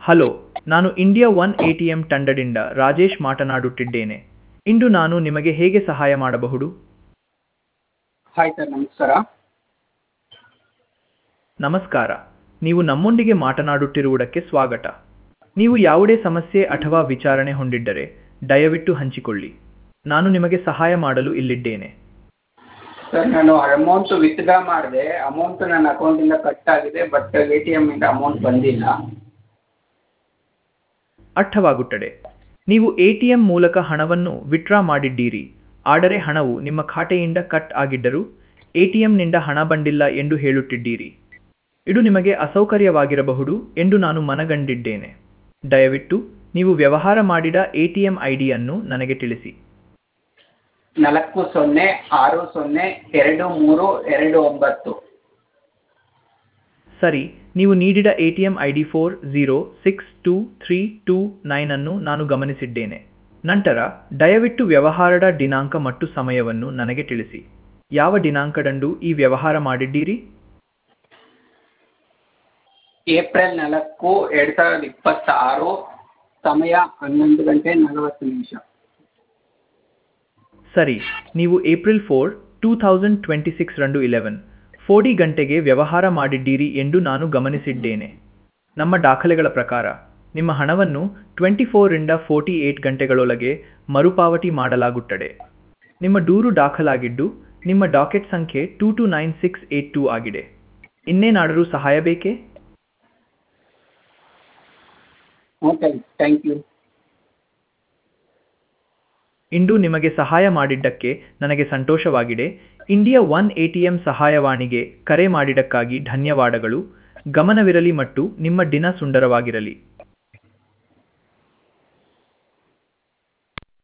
hello ನಾನು India One A T M ತಂಡದಿಂದ ರಾಜೇಶ್ ಮಾತನಾಡುತ್ತಿದ್ದೇನೆ ಇಂದು ನಾನು ನಿಮಗೆ ಹೇಗೆ ಸಹಾಯ ಮಾಡಬಹುದು ಹಾಯ್ ಸರ್ ನಮಸ್ಕಾರ ನಮಸ್ಕಾರ ನೀವು ನಮ್ಮೊಂದಿಗೆ ಮಾತನಾಡುತ್ತಿರುವುದಕ್ಕೆ ಸ್ವಾಗತ ನೀವು ಯಾವುದೇ ಸಮಸ್ಯೆ ಅಥವಾ ವಿಚಾರಣೆ ಹೊಂದಿದ್ದರೆ ದಯವಿಟ್ಟು ಹಂಚಿಕೊಳ್ಳಿ ನಾನು ನಿಮಗೆ ಸಹಾಯ ಮಾಡಲು ಇಲ್ಲಿದ್ದೇನೆ ಸರ್ ನಾನು ಅಮೌಂಟ್ ವಿತ್ಡ್ರಾ ಮಾಡಿದೆ ಅಮೌಂಟ್ ನನ್ನ ಅಕೌಂಟಿಂದ ಕಟ್ ಆಗಿದೆ ಬಟ್ ಎ ಟಿ ಎಮ್ಮಿಂದ ಅಮೌಂಟ್ ಬಂದಿಲ್ಲ ಅರ್ಥವಾಗುತ್ತದೆ ನೀವು ಎ ಟಿ ಎಂ ಮೂಲಕ ಹಣವನ್ನು ವಿತ್ಡ್ರಾ ಮಾಡಿದ್ದೀರಿ ಆದರೆ ಹಣವು ನಿಮ್ಮ ಖಾತೆಯಿಂದ ಕಟ್ ಆಗಿದ್ದರೂ ಎ ಟಿ ಎಂನಿಂದ ಹಣ ಬಂದಿಲ್ಲ ಎಂದು ಹೇಳುತ್ತಿದ್ದೀರಿ ಇದು ನಿಮಗೆ ಅಸೌಕರ್ಯವಾಗಿರಬಹುದು ಎಂದು ನಾನು ಮನಗಂಡಿದ್ದೇನೆ ದಯವಿಟ್ಟು ನೀವು ವ್ಯವಹಾರ ಮಾಡಿದ ಎ ಟಿ ಎಂ ಐ ಡಿಯನ್ನು ನನಗೆ ತಿಳಿಸಿ ನಾಲ್ಕು ಸೊನ್ನೆ ಆರು ಸೊನ್ನೆ ಎರಡು ಮೂರು ಎರಡು ಒಂಬತ್ತು ಸರಿ ನೀವು ನೀಡಿದ A T M I D four zero six two three two nine ಅನ್ನು ನಾನು ಗಮನಿಸಿದ್ದೇನೆ ನಂತರ ದಯವಿಟ್ಟು ವ್ಯವಹಾರದ ದಿನಾಂಕ ಮತ್ತು ಸಮಯವನ್ನು ನನಗೆ ತಿಳಿಸಿ ಯಾವ ದಿನಾಂಕದಂದು ಈ ವ್ಯವಹಾರ ಮಾಡಿದ್ದೀರಿ ಏಪ್ರಿಲ್ ನಾಲ್ಕು ಎರಡು ಸಾವಿರದ ಇಪ್ಪತ್ತಾರು ಸಮಯ ಹನ್ನೊಂದು ಗಂಟೆ ನಲವತ್ತು ನಿಮಿಷ ಸರಿ ನೀವು April four two thousand twenty six ರಂದು ಇಲೆವೆನ್ ಫೋರ್ಟಿ ಗಂಟೆಗೆ ವ್ಯವಹಾರ ಮಾಡಿದ್ದೀರಿ ಎಂದು ನಾನು ಗಮನಿಸಿದ್ದೇನೆ ನಮ್ಮ ದಾಖಲೆಗಳ ಪ್ರಕಾರ ನಿಮ್ಮ ಹಣವನ್ನು ಟ್ವೆಂಟಿ ಫೋರಿಂದ ಫೋರ್ಟಿ ಏಟ್ ಗಂಟೆಗಳೊಳಗೆ ಮರುಪಾವತಿ ಮಾಡಲಾಗುತ್ತದೆ ನಿಮ್ಮ ದೂರು ದಾಖಲಾಗಿದ್ದು ನಿಮ್ಮ ಡಾಕೆಟ್ ಸಂಖ್ಯೆ two two nine six eight two ಆಗಿದೆ ಇನ್ನೇನಾದರೂ ಸಹಾಯ ಬೇಕೇ ಓಕೆ ಥ್ಯಾಂಕ್ ಯು ಇಂದು ನಿಮಗೆ ಸಹಾಯ ಮಾಡಿದ್ದಕ್ಕೆ ನನಗೆ ಸಂತೋಷವಾಗಿದೆ India One A T M ಸಹಾಯವಾಣಿಗೆ ಕರೆ ಮಾಡಿದ್ದಕ್ಕಾಗಿ ಧನ್ಯವಾದಗಳು ಗಮನವಿರಲಿ ಮತ್ತು ನಿಮ್ಮ ದಿನ ಸುಂದರವಾಗಿರಲಿ